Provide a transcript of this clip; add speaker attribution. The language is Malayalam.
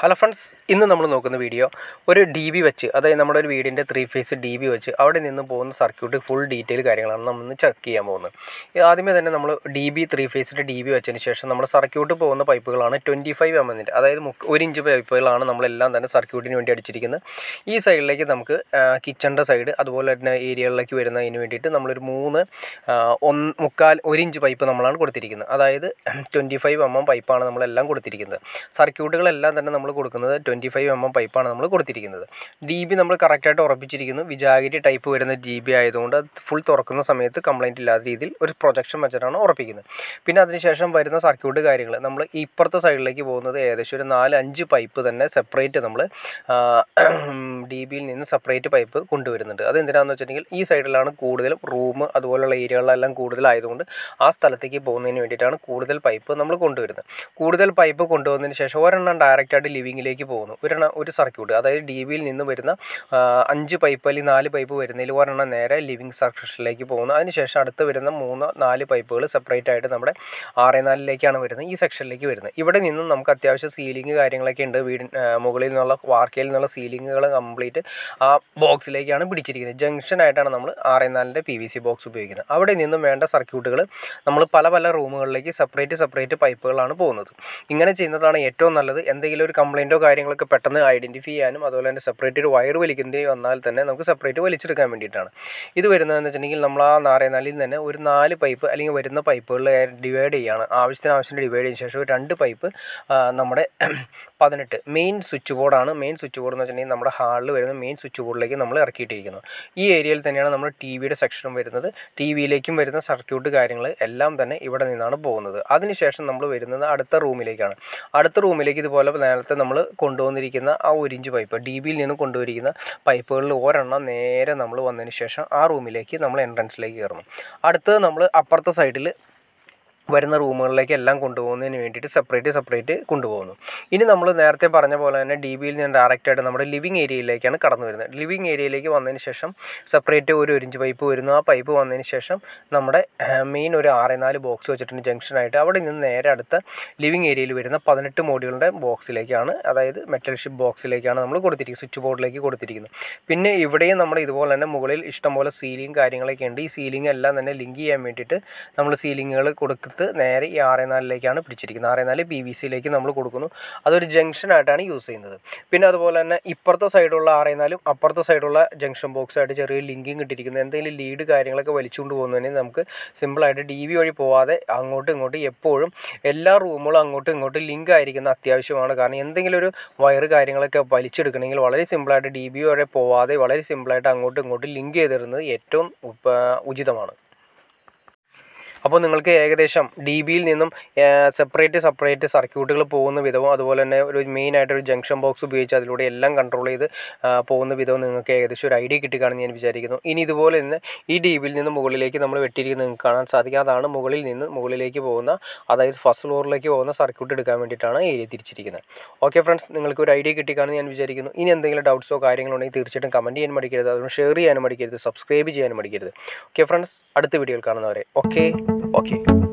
Speaker 1: ഹലോ ഫ്രണ്ട്സ് ഇന്ന് നമ്മൾ നോക്കുന്ന വീഡിയോ ഒരു ഡി ബി വെച്ച് അതായത് നമ്മുടെ ഒരു വീടിൻ്റെ ത്രീ ഫേസ് ഡി ബി വെച്ച് അവിടെ നിന്ന് പോകുന്ന സർക്യൂട്ട് ഫുൾ ഡീറ്റെയിൽ കാര്യങ്ങളാണ് നമ്മൾ ഇന്ന് ചെക്ക് ചെയ്യാൻ പോകുന്നത് ഇത് ആദ്യമേ തന്നെ നമ്മൾ ഡി ബി ത്രീ ഫേസിൻ്റെ ഡി ബി വെച്ചതിന് ശേഷം നമ്മൾ സർക്യൂട്ട് പോകുന്ന പൈപ്പുകളാണ് ട്വൻറ്റി ഫൈവ് എം എന്നിൻ്റെ അതായത് മുക്ക് ഒരു ഇഞ്ച് പൈപ്പുകളാണ് നമ്മളെല്ലാം തന്നെ സർക്യൂട്ടിന് വേണ്ടി അടിച്ചിരിക്കുന്നത് ഈ സൈഡിലേക്ക് നമുക്ക് കിച്ചണിൻ്റെ സൈഡ് അതുപോലെ തന്നെ ഏരിയകളിലേക്ക് വരുന്നതിന് വേണ്ടിയിട്ട് നമ്മളൊരു മൂന്ന് ആ, ഒന്ന് മുക്കാൽ ഒരു ഇഞ്ച് പൈപ്പ് നമ്മളാണ് കൊടുത്തിരിക്കുന്നത് അതായത് ട്വൻറ്റി ഫൈവ് എം എം പൈപ്പാണ് നമ്മളെല്ലാം കൊടുത്തിരിക്കുന്നത് സർക്യൂട്ടുകളെല്ലാം തന്നെ നമ്മൾ കൊടുക്കുന്നത് ട്വൻറ്റി ഫൈവ് എം എം പൈപ്പാണ് നമ്മൾ കൊടുത്തിരിക്കുന്നത് ഡി ബി നമ്മൾ കറക്റ്റായിട്ട് ഉറപ്പിച്ചിരിക്കുന്നു വിജാഗിരി ടൈപ്പ് വരുന്ന ജി ബി ആയതുകൊണ്ട് അത് ഫുൾ തുറക്കുന്ന സമയത്ത് കംപ്ലൈൻറ്റ് ഇല്ലാത്ത രീതിയിൽ ഒരു പ്രൊജക്ഷൻ വെച്ചിട്ടാണ് ഉറപ്പിക്കുന്നത് പിന്നെ അതിനുശേഷം വരുന്ന സർക്യൂട്ട് കാര്യങ്ങൾ നമ്മൾ ഇപ്പുറത്തെ സൈഡിലേക്ക് പോകുന്നത് ഏകദേശം ഒരു നാല് അഞ്ച് പൈപ്പ് തന്നെ സെപ്പറേറ്റ് നമ്മൾ ഡി ബിയിൽ നിന്ന് സെപ്പറേറ്റ് പൈപ്പ് കൊണ്ടുവരുന്നുണ്ട് അത് എന്തിനാണെന്ന് വെച്ചിട്ടുണ്ടെങ്കിൽ ഈ സൈഡിലാണ് കൂടുതലും റൂം അതുപോലുള്ള ഏരിയകളിലെല്ലാം കൂടുതലായതുകൊണ്ട് ആ സ്ഥലത്തേക്ക് പോകുന്നതിന് വേണ്ടിയിട്ടാണ് കൂടുതൽ പൈപ്പ് നമ്മൾ കൊണ്ടുവരുന്നത് കൂടുതൽ പൈപ്പ് കൊണ്ടുവന്നതിന് ശേഷം ഒരെണ്ണം ഡയറക്റ്റായിട്ട് ലിവിങ്ങിലേക്ക് പോകുന്നു ഒരെണ്ണം ഒരു സർക്യൂട്ട് അതായത് ഡി ബിയിൽ നിന്ന് വരുന്ന ആ, അഞ്ച് പൈപ്പ് അല്ലെങ്കിൽ നാല് പൈപ്പ് വരുന്നതിൽ ഒരെണ്ണം നേരെ ലിവിങ് സെക്ഷനിലേക്ക് പോകുന്നു അതിനുശേഷം അടുത്ത് വരുന്ന മൂന്ന് നാല് പൈപ്പുകൾ സെപ്പറേറ്റ് ആയിട്ട് നമ്മുടെ ആറ് നാലിലേക്കാണ് വരുന്നത് ഈ സെക്ഷനിലേക്ക് വരുന്നത് ഇവിടെ നിന്നും നമുക്ക് അത്യാവശ്യം സീലിംഗ് കാര്യങ്ങളൊക്കെ ഉണ്ട് വീടിൻ ആ, മുകളിൽ നിന്നുള്ള വാർക്കയിൽ നിന്നുള്ള സീലിങ്ങുകൾ കംപ്ലീറ്റ് ആ ബോക്സിലേക്കാണ് പിടിച്ചിരിക്കുന്നത് ജംഗ്ഷൻ ആയിട്ടാണ് നമ്മൾ ആറ് നാലിൻ്റെ പി വി സി ബോക്സ് ഉപയോഗിക്കുന്നത് അവിടെ നിന്നും വേണ്ട സർക്യൂട്ടുകൾ നമ്മൾ പല പല റൂമുകളിലേക്ക് സെപ്പറേറ്റ് സെപ്പറേറ്റ് പൈപ്പുകളാണ് പോകുന്നത് ഇങ്ങനെ ചെയ്യുന്നതാണ് ഏറ്റവും നല്ലത് എന്തെങ്കിലും ഒരു കംപ്ലൈൻറ്റോ കാര്യങ്ങളൊക്കെ പെട്ടെന്ന് ഐഡൻറ്റിഫൈ ചെയ്യാനും അതുപോലെ തന്നെ സെപ്പറേറ്റ് ഒരു വയർ വലിക്കേണ്ടി വന്നാൽ തന്നെ നമുക്ക് സെപ്പറേറ്റ് വലിച്ചെടുക്കാൻ വേണ്ടിയിട്ടാണ് ഇത് വരുന്നതെന്ന് വെച്ചിട്ടുണ്ടെങ്കിൽ നമ്മൾ ആ നാറേനാലിൽ തന്നെ ഒരു നാല് പൈപ്പ് അല്ലെങ്കിൽ വരുന്ന പൈപ്പുകളിൽ ഡിവൈഡ് ചെയ്യാണ് ആവശ്യത്തിന് ആവശ്യത്തിന് ഡിവൈഡ് ചെയ്തതിന് ശേഷം ഒരു രണ്ട് പൈപ്പ് ആ, നമ്മുടെ പതിനെട്ട് മെയിൻ സ്വിച്ച് ബോർഡാണ് മെയിൻ സ്വിച്ച് ബോർഡ് എന്ന് വെച്ചിട്ടുണ്ടെങ്കിൽ നമ്മുടെ ഹാളിൽ വരുന്ന മെയിൻ സ്വിച്ച് ബോർഡിലേക്ക് നമ്മൾ ഇറക്കിയിട്ടിരിക്കുന്നത് ഈ ഏരിയയിൽ തന്നെയാണ് നമ്മൾ ടി വിയുടെ സെക്ഷനും വരുന്നത് ടി വിയിലേക്കും വരുന്ന സർക്യൂട്ട് കാര്യങ്ങൾ എല്ലാം തന്നെ ഇവിടെ നിന്നാണ് പോകുന്നത് അതിനുശേഷം നമ്മൾ വരുന്നത് അടുത്ത റൂമിലേക്കാണ് അടുത്ത റൂമിലേക്ക് ഇതുപോലെ നേരത്തെ നമ്മൾ കൊണ്ടുവന്നിരിക്കുന്ന ആ ഒരു ഇഞ്ച് പൈപ്പ് ഡി ബിയിൽ നിന്ന് കൊണ്ടുവരിക്കുന്ന പൈപ്പുകളിൽ ഒരെണ്ണം നേരെ നമ്മൾ വന്നതിന് ശേഷം ആ റൂമിലേക്ക് നമ്മൾ എൻട്രൻസിലേക്ക് കയറണം അടുത്തത് നമ്മൾ അപ്പുറത്തെ സൈഡിൽ വരുന്ന റൂമുകളിലേക്ക് എല്ലാം കൊണ്ടുപോകുന്നതിന് വേണ്ടിയിട്ട് സെപ്പറേറ്റ് സെപ്പറേറ്റ് കൊണ്ടുപോകുന്നു ഇനി നമ്മൾ നേരത്തെ പറഞ്ഞ പോലെ തന്നെ ഡി ബിയിൽ നിന്ന് ഡയറക്റ്റായിട്ട് നമ്മുടെ ലിവിങ് ഏരിയയിലേക്കാണ് കടന്നു വരുന്നത് ലിവിങ് ഏരിയയിലേക്ക് വന്നതിന് ശേഷം സെപ്പറേറ്റ് ഒരു ഒരു ഇഞ്ച് പൈപ്പ് വരുന്നു ആ പൈപ്പ് വന്നതിന് ശേഷം നമ്മുടെ മെയിൻ ഒരു ആറ് നാല് ബോക്സ് വെച്ചിട്ടുണ്ട് ജംഗ്ഷനായിട്ട് അവിടെ നിന്ന് നേരെ അടുത്ത ലിവിങ് ഏരിയയിൽ വരുന്ന പതിനെട്ട് മോഡുകളുടെ ബോക്സിലേക്കാണ് അതായത് മെറ്റൽ ഷിപ്പ് ബോക്സിലേക്കാണ് നമ്മൾ കൊടുത്തിരിക്കുന്നത് സ്വിച്ച് ബോർഡിലേക്ക് കൊടുത്തിരിക്കുന്നത് പിന്നെ ഇവിടെയും നമ്മൾ ഇതുപോലെ തന്നെ മുകളിൽ ഇഷ്ടംപോലെ സീലിംഗ് കാര്യങ്ങളൊക്കെ ഉണ്ട് ഈ സീലിംഗ് എല്ലാം തന്നെ ലിങ്ക് ചെയ്യാൻ വേണ്ടിയിട്ട് നമ്മൾ സീലിങ്ങുകൾ കൊടുത്ത് നേരെ ഈ ആറ് നാലിലേക്കാണ് പിടിച്ചിരിക്കുന്നത് ആറ് നാല് പി വി സിയിലേക്ക് നമ്മൾ കൊടുക്കുന്നു അതൊരു ജംഗ്ഷനായിട്ടാണ് യൂസ് ചെയ്യുന്നത് പിന്നെ അതുപോലെ തന്നെ ഇപ്പുറത്തെ സൈഡുള്ള ആറ് നാലും അപ്പുറത്തെ സൈഡുള്ള ജംഗ്ഷൻ ബോക്സ് ആയിട്ട് ചെറിയ ലിങ്കിങ് ഇട്ടിരിക്കുന്നത് എന്തെങ്കിലും ലീഡ് കാര്യങ്ങളൊക്കെ വലിച്ചുകൊണ്ട് പോകുന്നതിന് നമുക്ക് സിമ്പിളായിട്ട് ഡി വി വഴി പോവാതെ അങ്ങോട്ടും ഇങ്ങോട്ടും എപ്പോഴും എല്ലാ റൂമുകളും അങ്ങോട്ടും ഇങ്ങോട്ടും ലിങ്ക് ആയിരിക്കുന്ന അത്യാവശ്യമാണ് കാരണം എന്തെങ്കിലും ഒരു വയറ് കാര്യങ്ങളൊക്കെ വലിച്ചെടുക്കണമെങ്കിൽ വളരെ സിമ്പിളായിട്ട് ഡി ബി വരെ പോവാതെ വളരെ സിമ്പിളായിട്ട് അങ്ങോട്ടും ഇങ്ങോട്ടും ലിങ്ക് ചെയ്തിരുന്നത് ഏറ്റവും ഉപ- ഉചിതമാണ് അപ്പോൾ നിങ്ങൾക്ക് ഏകദേശം ഡി ബിയിൽ നിന്നും സെപ്പറേറ്റ് സെപ്പറേറ്റ് സർക്യൂട്ടുകൾ പോകുന്ന വിധവും അതുപോലെ തന്നെ ഒരു മെയിൻ ആയിട്ട് ഒരു ജംഗ്ഷൻ ബോക്സ് ഉപയോഗിച്ച് അതിലൂടെ എല്ലാം കൺട്രോൾ ചെയ്ത് ആ, പോകുന്ന വിധവും നിങ്ങൾക്ക് ഏകദേശം ഒരു ഐഡിയ കിട്ടുകയാണെന്ന് ഞാൻ വിചാരിക്കുന്നു ഇനി ഇതുപോലെ തന്നെ ഈ ഡി ബിയിൽ നിന്ന് മുകളിലേക്ക് നമ്മൾ വെട്ടിയിരിക്കുന്നത് നിങ്ങൾക്ക് കാണാൻ സാധിക്കും അതാണ് മുകളിൽ നിന്ന് മുകളിലേക്ക് പോകുന്ന അതായത് ഫസ്റ്റ് ഫ്ലോറിലേക്ക് പോകുന്ന സർക്യൂട്ട് എടുക്കാൻ വേണ്ടിയിട്ടാണ് ഏരിയ തിരിച്ചിരിക്കുന്നത് ഓക്കെ ഫ്രണ്ട്സ് നിങ്ങൾക്ക് ഒരു ഐഡിയ കിട്ടിക്കാണെന്ന് ഞാൻ വിചാരിക്കുന്നു ഇനി എന്തെങ്കിലും ഡൗട്ട്സോ കാര്യങ്ങളോ ഉണ്ടെങ്കിൽ തീർച്ചയായിട്ടും കമൻറ്റ് ചെയ്യാൻ മടിക്കരുത് അതുകൊണ്ട് ഷെയർ ചെയ്യാനും മടിക്കരുത് സബ്സ്ക്രൈബ് ചെയ്യാനും മടിക്കരുത് ഓക്കെ ഫ്രണ്ട്സ് അടുത്ത വീഡിയോയിൽ കാണുന്നവരെ ഓക്കെ ഓക്കെ